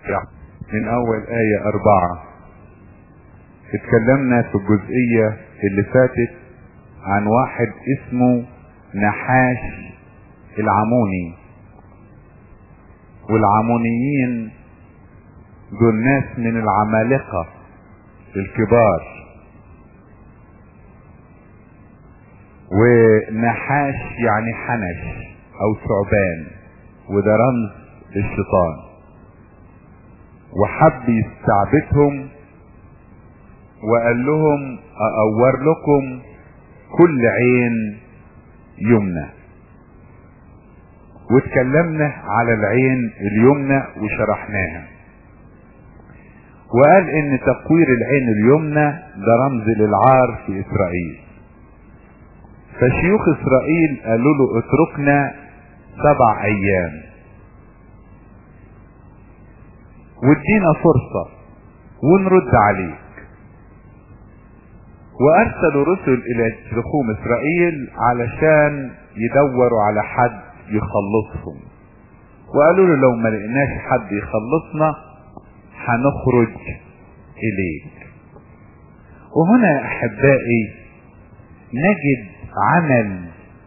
من اول آية اربعة اتكلمنا في الجزئية اللي فاتت عن واحد اسمه نحاش العموني والعمونيين دول ناس من العمالقة الكبار ونحاش يعني حنش او ثعبان وده رمز للشيطان وحب يستعبدهم وقال لهم اقور لكم كل عين يمنى واتكلمنا على العين اليمنى وشرحناها وقال ان تقوير العين اليمنى ده رمز للعار في اسرائيل فشيوخ اسرائيل قالوا له اتركنا سبع ايام وادينا فرصة ونرد عليك وارسلوا رسل الى رخوم اسرائيل علشان يدوروا على حد يخلصهم وقالوا له لو ما لقيناش حد يخلصنا هنخرج اليك وهنا يا احبائي نجد عمل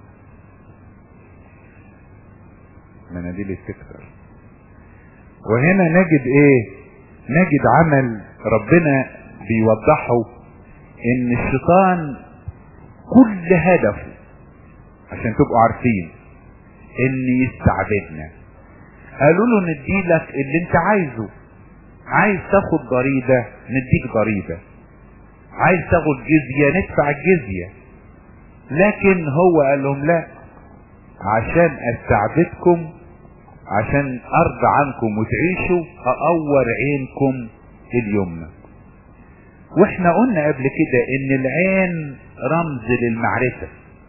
مناديل السكتر وهنا نجد ايه نجد عمل ربنا بيوضحه ان الشيطان كل هدفه عشان تبقوا عارفين ان يستعبدنا قالوا له نديلك اللي انت عايزه عايز تاخد ضريبة نديك ضريبة عايز تاخد جزية ندفع الجزية لكن هو قال لهم لا عشان استعبدكم عشان ارضى عنكم وتعيشوا اقور عينكم اليمنى واحنا قلنا قبل كده ان العين رمز للمعرفة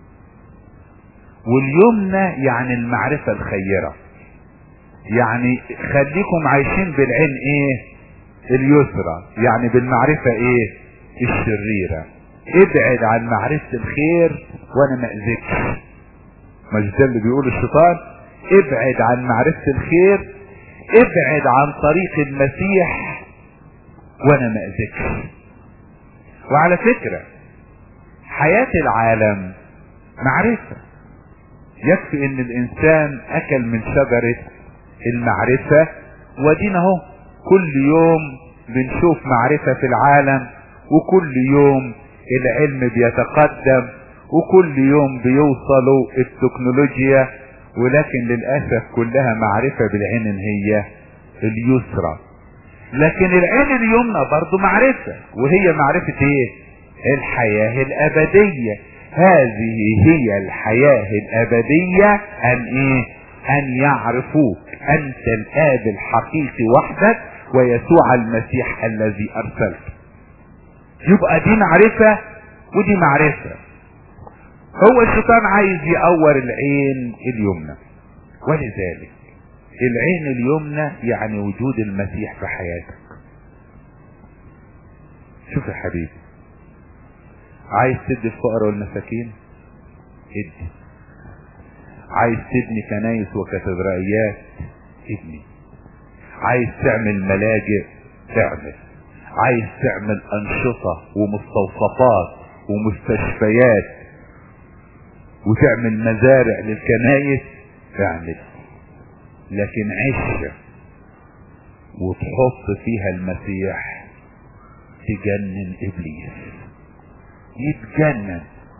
واليمنى يعني المعرفة الخيرة يعني خليكم عايشين بالعين ايه اليسرى يعني بالمعرفة ايه الشريرة ابعد عن معرفة الخير وانا ما اذكش مش ده اللي بيقول الشيطان ابعد عن معرفة الخير ابعد عن طريق المسيح وانا ما اذكش وعلى فكرة حياة العالم معرفة يكفي ان الانسان اكل من شجرة المعرفة ودينا اهو كل يوم بنشوف معرفة في العالم وكل يوم العلم بيتقدم وكل يوم بيوصلوا التكنولوجيا ولكن للأسف كلها معرفة بالعين هي اليسرى لكن العين اليمنى برضو معرفة وهي معرفة ايه الحياة الابدية هذه هي الحياة الابدية ان ايه ان يعرفوك انت الاب الحقيقي وحدك ويسوع المسيح الذي ارسلته يبقى دي معرفة ودي معرفة هو الشيطان عايز يقور العين اليمنى ولذلك العين اليمنى يعني وجود المسيح في حياتك شوف يا حبيبي عايز تدي الفقراء والمساكين ادي عايز تبني كنايس وكاتدرائيات ابني عايز تعمل ملاجئ اعمل عايز تعمل انشطة ومستوصفات ومستشفيات وتعمل مزارع للكنايس اعمل لكن عش وتحط فيها المسيح تجنن ابليس يتجنن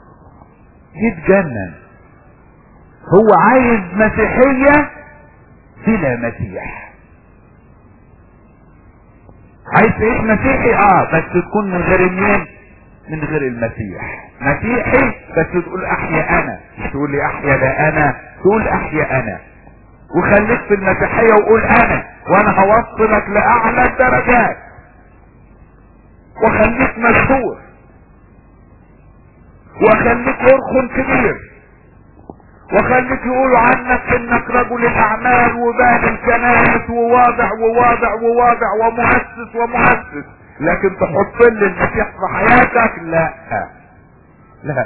يتجنن هو عايز مسيحية بلا مسيح عايز تعيش مسيحي اه بس تكون من غير مين من غير المسيح مسيحي بس تقول احيا انا مش تقول لي احيا لا انا تقول احيا انا وخليك في المسيحية وقول انا وانا هوصلك لاعلى الدرجات وخليك مشهور وخليك ارخن كبير وخليك يقولوا عنك انك رجل الاعمال وبان الكنائس وواضع وواضع وواضع ومؤسس ومؤسس لكن تحط لي المسيح في حياتك لا لا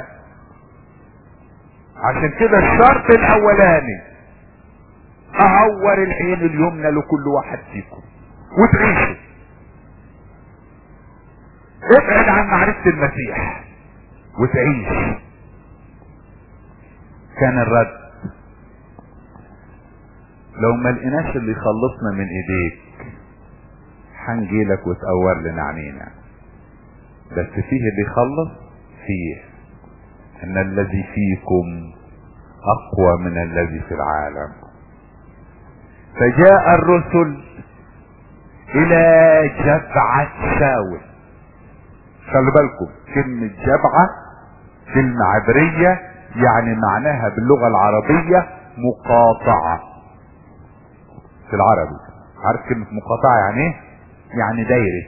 عشان كده الشرط الاولاني اعور العين اليمنى لكل واحد فيكم وتعيشوا ابعد عن معرفة المسيح وتعيش كان الرد لو ما لقيناش اللي يخلصنا من ايديك هنجيلك وتقور لنا عنينا بس فيه اللي يخلص فيه ان الذي فيكم اقوى من الذي في العالم فجاء الرسل الى جبعة شاول خلي بالكم كلمة جبعة كلمة عبرية يعني معناها باللغة العربية مقاطعة في العربي عارف كلمة مقاطعة يعني ايه يعني دايرة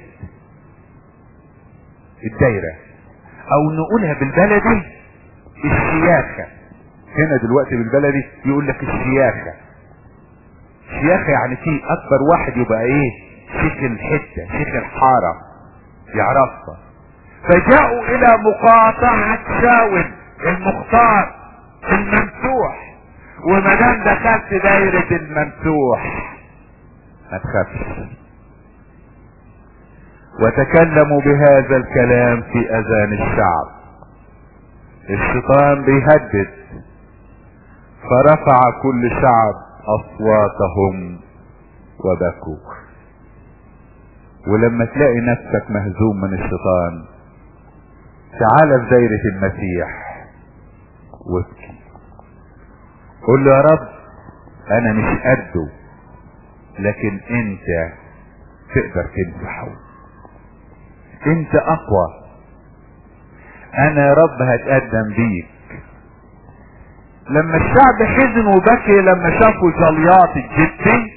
الدايرة او نقولها بالبلدي الشياخة هنا دلوقتي بالبلدي يقول لك الشياخة شياخة يعني في اكبر واحد يبقى ايه شيخ الحتة شيخ الحارة يعرفها فجاءوا الى مقاطعة شاول المختار الممسوح وما دام دخلت دايرة الممسوح ما تخافش وتكلموا بهذا الكلام في اذان الشعب الشيطان بيهدد فرفع كل شعب اصواتهم وبكوا ولما تلاقي نفسك مهزوم من الشيطان تعال في دايرة المسيح وابكي قول له يا رب انا مش قده لكن انت تقدر تمسحه انت اقوى انا يا رب هتقدم بيك لما الشعب حزن وبكي لما شافوا جليات الجدي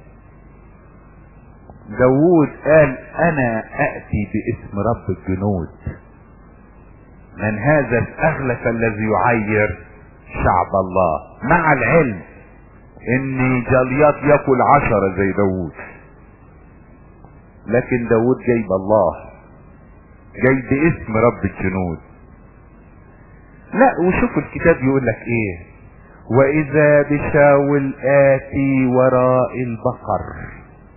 داوود قال انا اتي باسم رب الجنود من هذا الاغلف الذي يعير شعب الله مع العلم ان جليات ياكل عشرة زي داوود لكن داوود جايب الله جاي باسم رب الجنود لا وشوف الكتاب يقول لك ايه واذا بشاول اتي وراء البقر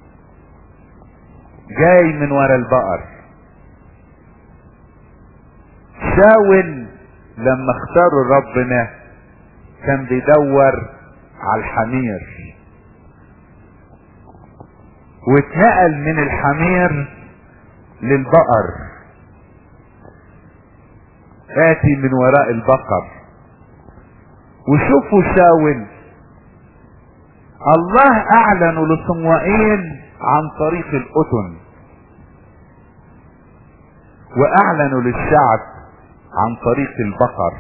جاي من وراء البقر شاول لما اختاروا ربنا كان بيدور على الحمير واتنقل من الحمير للبقر اتي من وراء البقر وشوفوا شاول الله اعلن لصموئيل عن طريق الأذن واعلنوا للشعب عن طريق البقر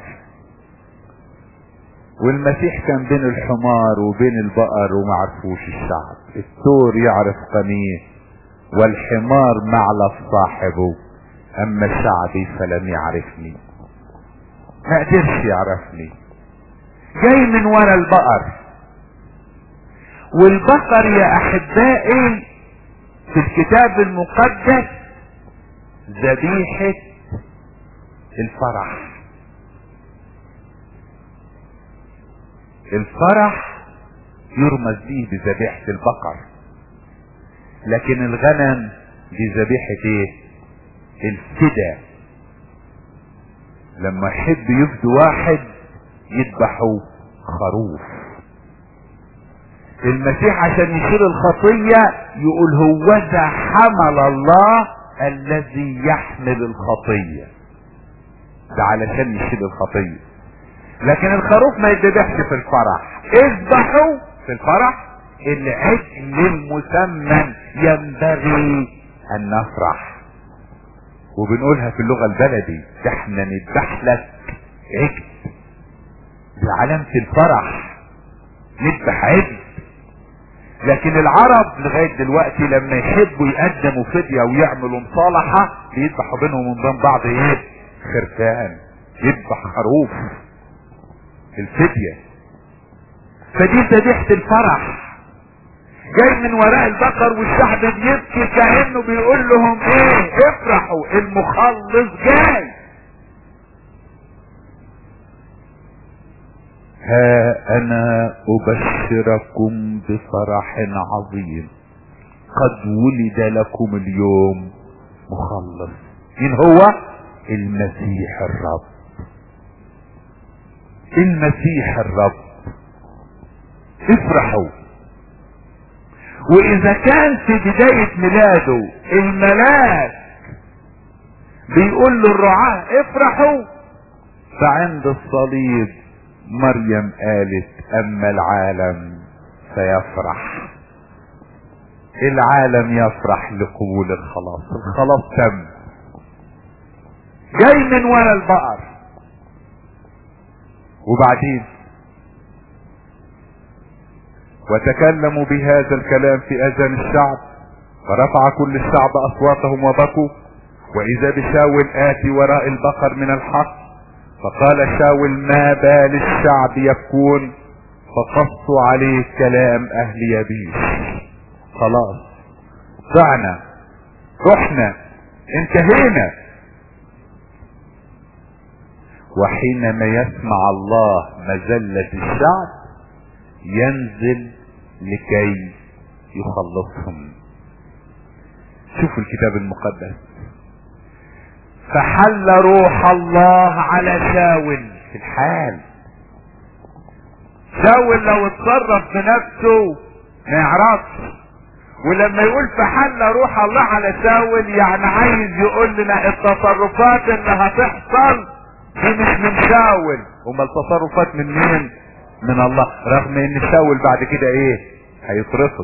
والمسيح كان بين الحمار وبين البقر ومعرفوش الشعب الثور يعرف قنيه والحمار معلف صاحبه اما شعبي فلم يعرفني ما قدرش يعرفني جاي من ورا البقر والبقر يا احبائي في الكتاب المقدس ذبيحة الفرح الفرح يرمز به بذبيحة البقر لكن الغنم دي ذبيحة ايه الفدا لما يحب يفدي واحد يذبحوا خروف المسيح عشان يشيل الخطية يقول هو ذا حمل الله الذي يحمل الخطية ده علشان يشيل الخطية لكن الخروف ما يتذبحش في الفرح اذبحوا في الفرح العجل المسمن ينبغي ان نفرح وبنقولها في اللغة البلدي ده احنا نذبح لك عجل دي علامة الفرح نذبح عجل لكن العرب لغاية دلوقتي لما يحبوا يقدموا فدية ويعملوا مصالحة بيذبحوا بينهم وبين بعض ايه خرفان يذبح خروف الفدية فدي ذبيحة الفرح جاي من وراء البقر والشعب بيبكي كأنه بيقول لهم ايه افرحوا المخلص جاي ها انا ابشركم بفرح عظيم قد ولد لكم اليوم مخلص مين هو المسيح الرب المسيح الرب افرحوا واذا كان في بداية ميلاده الملاك بيقول للرعاة افرحوا فعند الصليب مريم قالت اما العالم فيفرح العالم يفرح لقبول الخلاص الخلاص تم جاي من ورا البقر وبعدين وتكلموا بهذا الكلام في اذان الشعب فرفع كل الشعب اصواتهم وبكوا واذا بشاول اتي وراء البقر من الحق فقال شاول ما بال الشعب يبكون فقصوا عليه كلام اهل يبيش خلاص ضعنا رحنا انتهينا وحينما يسمع الله مذلة الشعب ينزل لكي يخلصهم شوفوا الكتاب المقدس فحل روح الله على شاول في الحال شاول لو اتصرف بنفسه ما يعرفش ولما يقول فحل روح الله على شاول يعني عايز يقول لنا التصرفات اللي هتحصل دي مش من شاول امال التصرفات من مين من الله رغم ان شاول بعد كده ايه هيترفض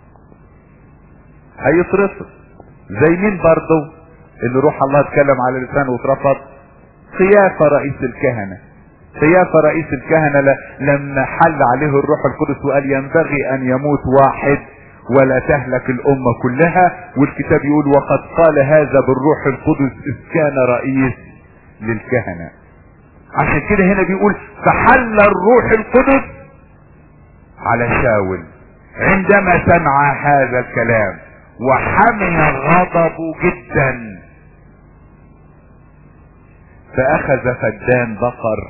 هيترفض زي مين برضه اللي روح الله اتكلم على لسانه واترفض قيافة رئيس الكهنة قيافة رئيس الكهنة ل... لما حل عليه الروح القدس وقال ينبغي ان يموت واحد ولا تهلك الامة كلها والكتاب يقول وقد قال هذا بالروح القدس اذ كان رئيس للكهنة عشان كده هنا بيقول فحل الروح القدس على شاول عندما سمع هذا الكلام وحمي غضبه جدا فاخذ فدان بقر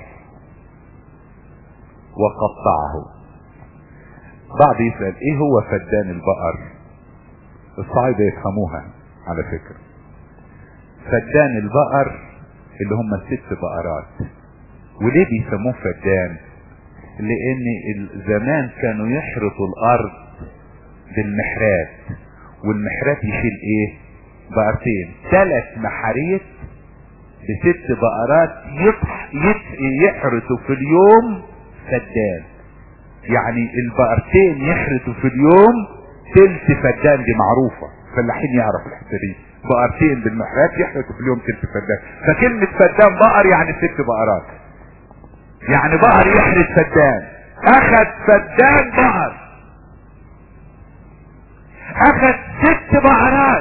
وقطعه بعض يسأل ايه هو فدان البقر الصعيدة يفهموها على فكرة فدان البقر اللي هم الست بقرات وليه بيسموه فدان لان زمان كانوا يحرثوا الارض بالمحرات والمحرات يشيل ايه بقرتين ثلاث محاريت بست بقرات يطح يط... يحرثوا في اليوم فدان يعني البقرتين يحرثوا في اليوم تلت فدان دي معروفة فلاحين يعرف الحته دي بقرتين بالمحرات يحرثوا في اليوم تلت فدان فكلمة فدان بقر يعني ست بقرات يعني بقر يحرث فدان اخذ فدان بقر اخذ ست بقرات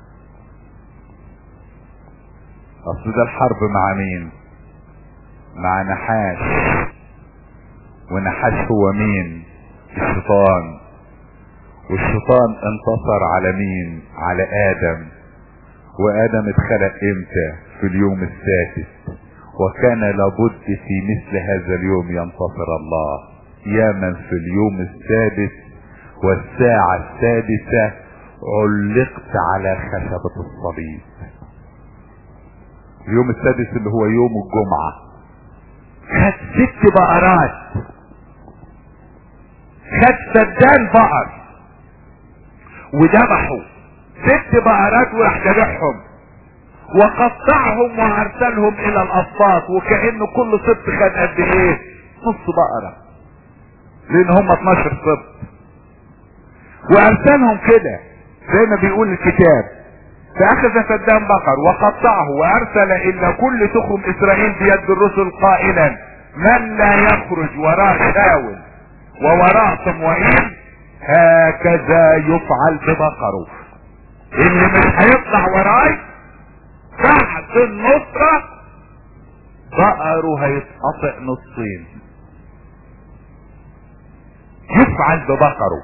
اصل ده الحرب مع مين مع نحاس ونحاس هو مين الشيطان والشيطان انتصر على مين على ادم وادم اتخلق امتى في اليوم السادس وكان لابد في مثل هذا اليوم ينتصر الله يا من في اليوم السادس والساعة السادسة علقت على خشبة الصليب اليوم السادس اللي هو يوم الجمعة خد ست بقرات خد سدان بقر وذبحوا ست بقرات وراح ذبحهم وقطعهم وارسلهم الى الاسباط وكأن كل سبط خد قد ايه نص بقرة لان هم 12 سبط وارسلهم كده زي ما بيقول الكتاب فاخذ فدان بقر وقطعه وارسل الى كل تخم اسرائيل بيد الرسل قائلا من لا يخرج وراء شاول ووراء صموئيل هكذا يفعل ببقره اللي مش هيطلع وراي بعد النصرة بقره هيتقطع نصين يفعل ببقره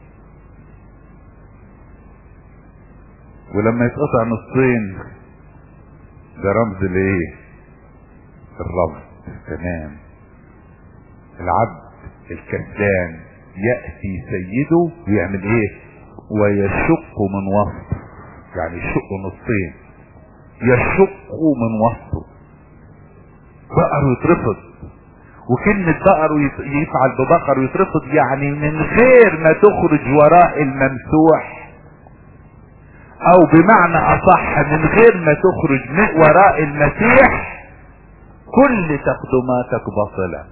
ولما يتقطع نصين ده رمز لايه الرفض تمام العبد الكسلان يأتي سيده ويعمل ايه ويشق من وسطه يعني يشق نصين يشق من وسطه بقر يترفض وكلمة بقر يفعل ببقر ويترفض يعني من غير ما تخرج وراء الممسوح او بمعنى اصح من غير ما تخرج من وراء المسيح كل تقدماتك باطلة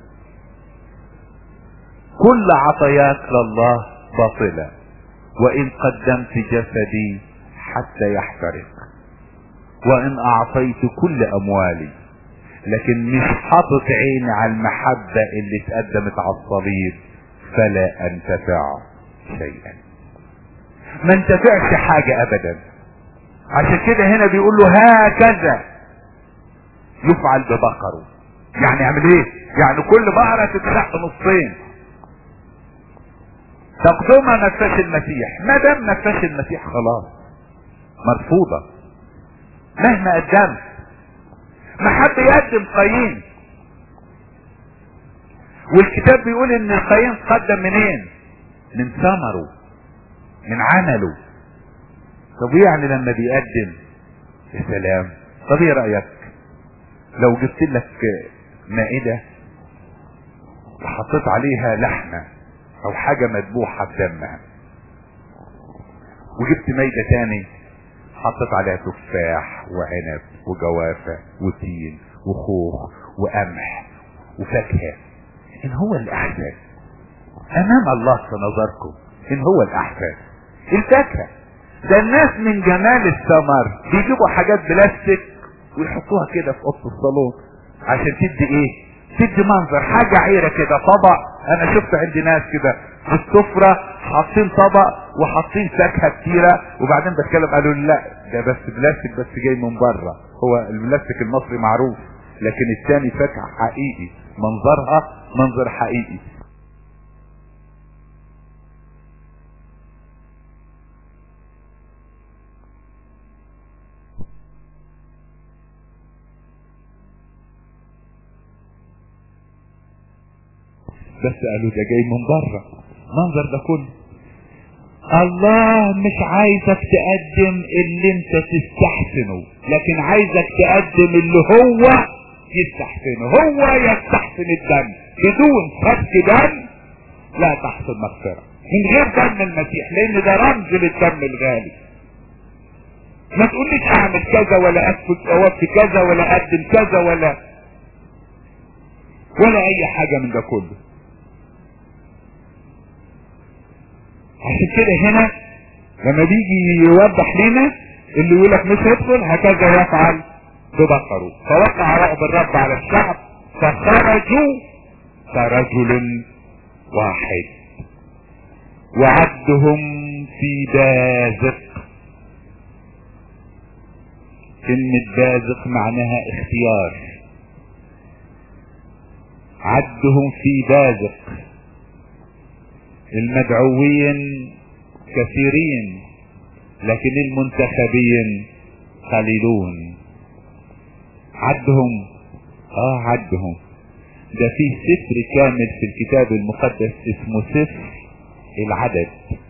كل عطيات لله باطلة وان قدمت جسدي حتى يحترق وان اعطيت كل اموالي لكن مش حاطط عيني على المحبة اللي اتقدمت على الصليب فلا انتفع شيئا ما انتفعش حاجة ابدا عشان كده هنا بيقول له هكذا يفعل ببقره يعني يعمل ايه يعني كل بقرة تتشق نصين تقدمها ما فيهاش المسيح ما دام ما فيهاش المسيح خلاص مرفوضة مهما قدمت ما حد يقدم قايين والكتاب بيقول ان القايين قدم منين من ثمره من عمله طب يعني لما بيقدم يا سلام طب ايه رايك لو جبت لك مائده وحطيت عليها لحمه او حاجه مذبوحه بدمها وجبت مائده تاني حطيت عليها تفاح وعنب وجوافه وتين وخوخ وقمح وفاكهه ان هو الاحسن امام الله في نظركم ان هو الاحسن الفاكهه ده الناس من جمال الثمر بيجيبوا حاجات بلاستيك ويحطوها كده في اوضه الصالون عشان تدي ايه تدي منظر حاجة عيرة كده طبق انا شفت عند ناس كده في السفرة حاطين طبق وحاطين فاكهة كتيرة وبعدين بتكلم قالوا لي لا ده بس بلاستيك بس جاي من بره هو البلاستيك المصري معروف لكن الثاني فاكهة حقيقي منظرها منظر حقيقي بس قالوا ده جاي من بره منظر ده كله الله مش عايزك تقدم اللي انت تستحسنه لكن عايزك تقدم اللي هو يستحسنه هو يستحسن الدم بدون سفك دم لا تحصل مغفرة من غير دم المسيح لان ده رمز للدم الغالي ما تقوليش اعمل كذا ولا اسفك اوفي كذا ولا اقدم كذا ولا ولا اي حاجة من ده كله عشان كده هنا لما بيجي يوضح لنا اللي يقول لك مش هيدخل هكذا يفعل ببقره فوقع رعب الرب على الشعب فخرجوا كرجل واحد وعدهم في بازق كلمة بازق معناها اختيار عدهم في بازق المدعوين كثيرين لكن المنتخبين قليلون عدهم اه عدهم ده في سفر كامل في الكتاب المقدس اسمه سفر العدد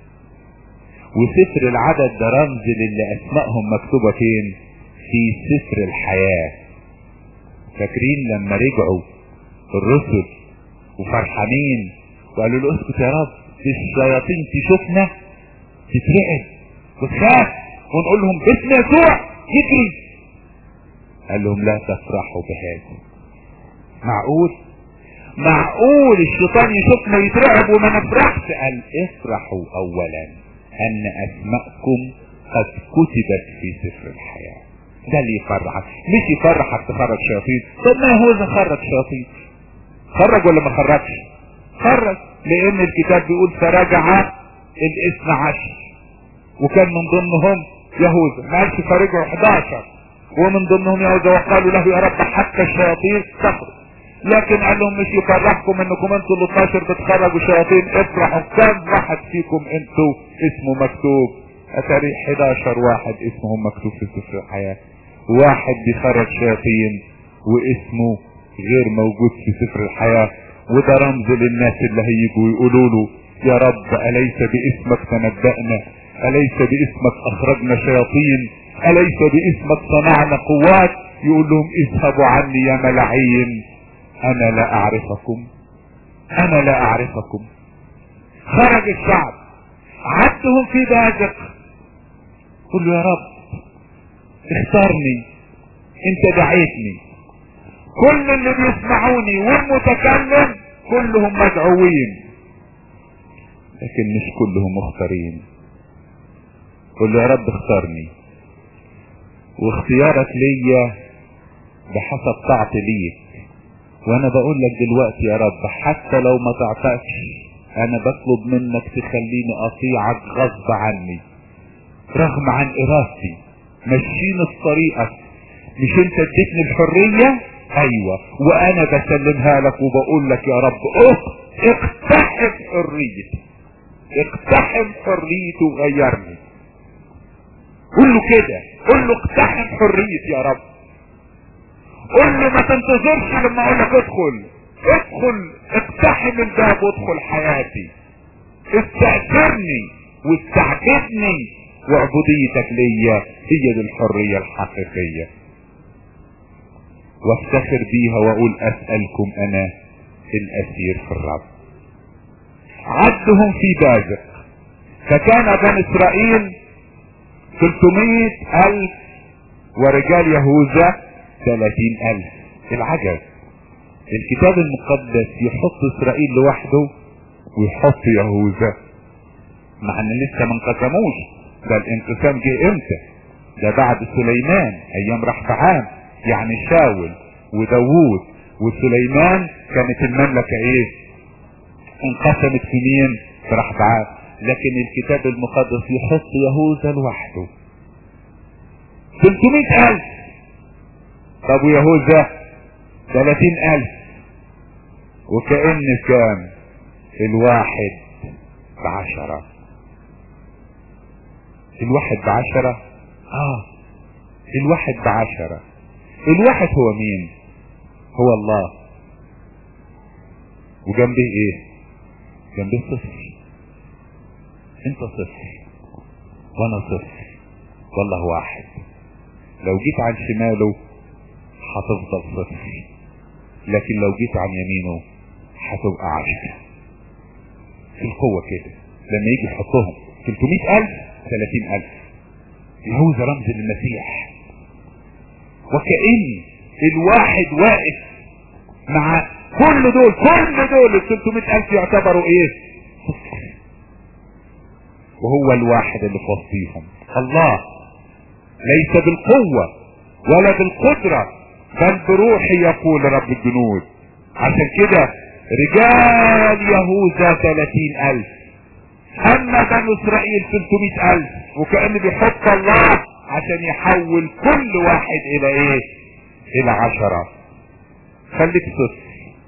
وسفر العدد ده رمز للي اسمائهم مكتوبة فين في سفر الحياة فاكرين لما رجعوا الرسل وفرحانين وقالوا له اسكت يا رب الشياطين تشوفنا تترعب وتخاف ونقول لهم باسم يسوع يجري قال لهم لا تفرحوا بهذا معقول معقول الشيطان يشوفنا يترعب وما نفرحش قال افرحوا اولا ان اسماءكم قد كتبت في سفر الحياة ده اللي يفرحك مش يفرحك تخرج شياطين طب ما هو اذا خرج شياطين خرج ولا ما خرجش خرج لان الكتاب بيقول فرجع الاثنى عشر وكان من ضمنهم يهوذا ما قالش فرجعوا 11 ومن ضمنهم يهوذا وقالوا له يا رب حتى الشياطين تخرج لكن قال لهم مش يفرحكم انكم انتوا ال 12 بتخرجوا شياطين افرحوا كم واحد فيكم انتوا اسمه مكتوب اتاريخ 11 واحد اسمهم مكتوب في سفر الحياة واحد بيخرج شياطين واسمه غير موجود في سفر الحياة وده رمز للناس اللي هيجوا يقولوا له يا رب أليس باسمك تنبأنا اليس باسمك اخرجنا شياطين اليس باسمك صنعنا قوات يقول لهم اذهبوا عني يا ملاعين انا لا اعرفكم انا لا اعرفكم خرج الشعب عدهم في بازق قل له يا رب اختارني انت دعيتني كل اللي بيسمعوني والمتكلم كلهم مدعوين لكن مش كلهم مختارين قل له يا رب اختارني واختيارك ليا بحسب طاعتي ليك وانا بقول لك دلوقتي يا رب حتى لو ما تعطاكش انا بطلب منك تخليني اطيعك غصب عني رغم عن ارادتي مشيني في طريقك مش انت اديتني الحرية ايوه وانا بسلمها لك وبقول لك يا رب اقتحم حريتي اقتحم حريتي وغيرني قول له كده قول له اقتحم حريتي يا رب قول له ما تنتظرش لما اقول لك ادخل ادخل اقتحم الباب وادخل حياتي استأثرني واستعبدني وعبوديتك ليا هي دي الحرية الحقيقية وافتخر بيها واقول اسألكم انا الاسير في الرب عدهم في بازق فكان بني اسرائيل 300 الف ورجال يهوذا 30 الف العجب الكتاب المقدس يحط اسرائيل لوحده ويحط يهوذا مع ان لسه ما انقسموش ده الانقسام جه امتى ده بعد سليمان ايام رحبعام يعني شاول وداوود وسليمان كانت المملكة ايه انقسمت في مين في رحبعام لكن الكتاب المقدس يحط يهوذا لوحده 300 الف طب ويهوذا 30 الف وكأن كام الواحد بعشرة الواحد بعشرة اه الواحد بعشرة الواحد هو مين هو الله وجنبه ايه جنبه صفر انت صفر وانا صفر والله واحد لو جيت عن شماله هتفضل صفر لكن لو جيت عن يمينه هتبقى عشرة في القوة كده لما يجي يحطهم 300 ألف 30 ألف يهوذا رمز للمسيح وكأن الواحد واقف مع كل دول كل دول ال 300 ألف يعتبروا ايه صفر وهو الواحد اللي في وسطيهم الله ليس بالقوة ولا بالقدرة بل بروحي يقول رب الجنود عشان كده رجال يهوذا 30 ألف اما بنو اسرائيل 300 الف وكأن بيحط الله عشان يحول كل واحد الى ايه الى عشرة خليك صفر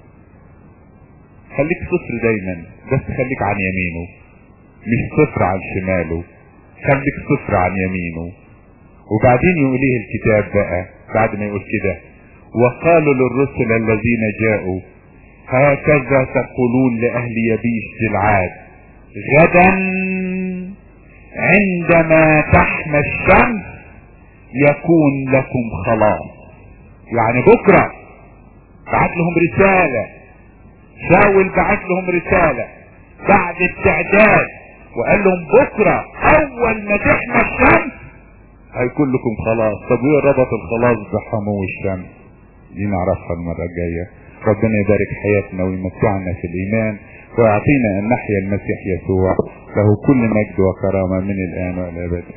خليك صفر دايما بس خليك عن يمينه مش صفر عن شماله خليك صفر عن يمينه وبعدين يقول ايه الكتاب بقى بعد ما يقول كده وقالوا للرسل الذين جاءوا هكذا تقولون لأهل يبيش جلعاد غدا عندما تحمى الشمس يكون لكم خلاص يعني بكرة بعت لهم رسالة شاول بعت لهم رسالة بعد التعداد وقال لهم بكرة اول ما تحمى الشمس هيكون لكم خلاص طب وايه ربط الخلاص بحمو الشمس دي نعرفها المرة الجاية ربنا يبارك حياتنا ويمتعنا في الايمان ويعطينا ان نحيا المسيح يسوع له كل مجد وكرامة من الان والى الابد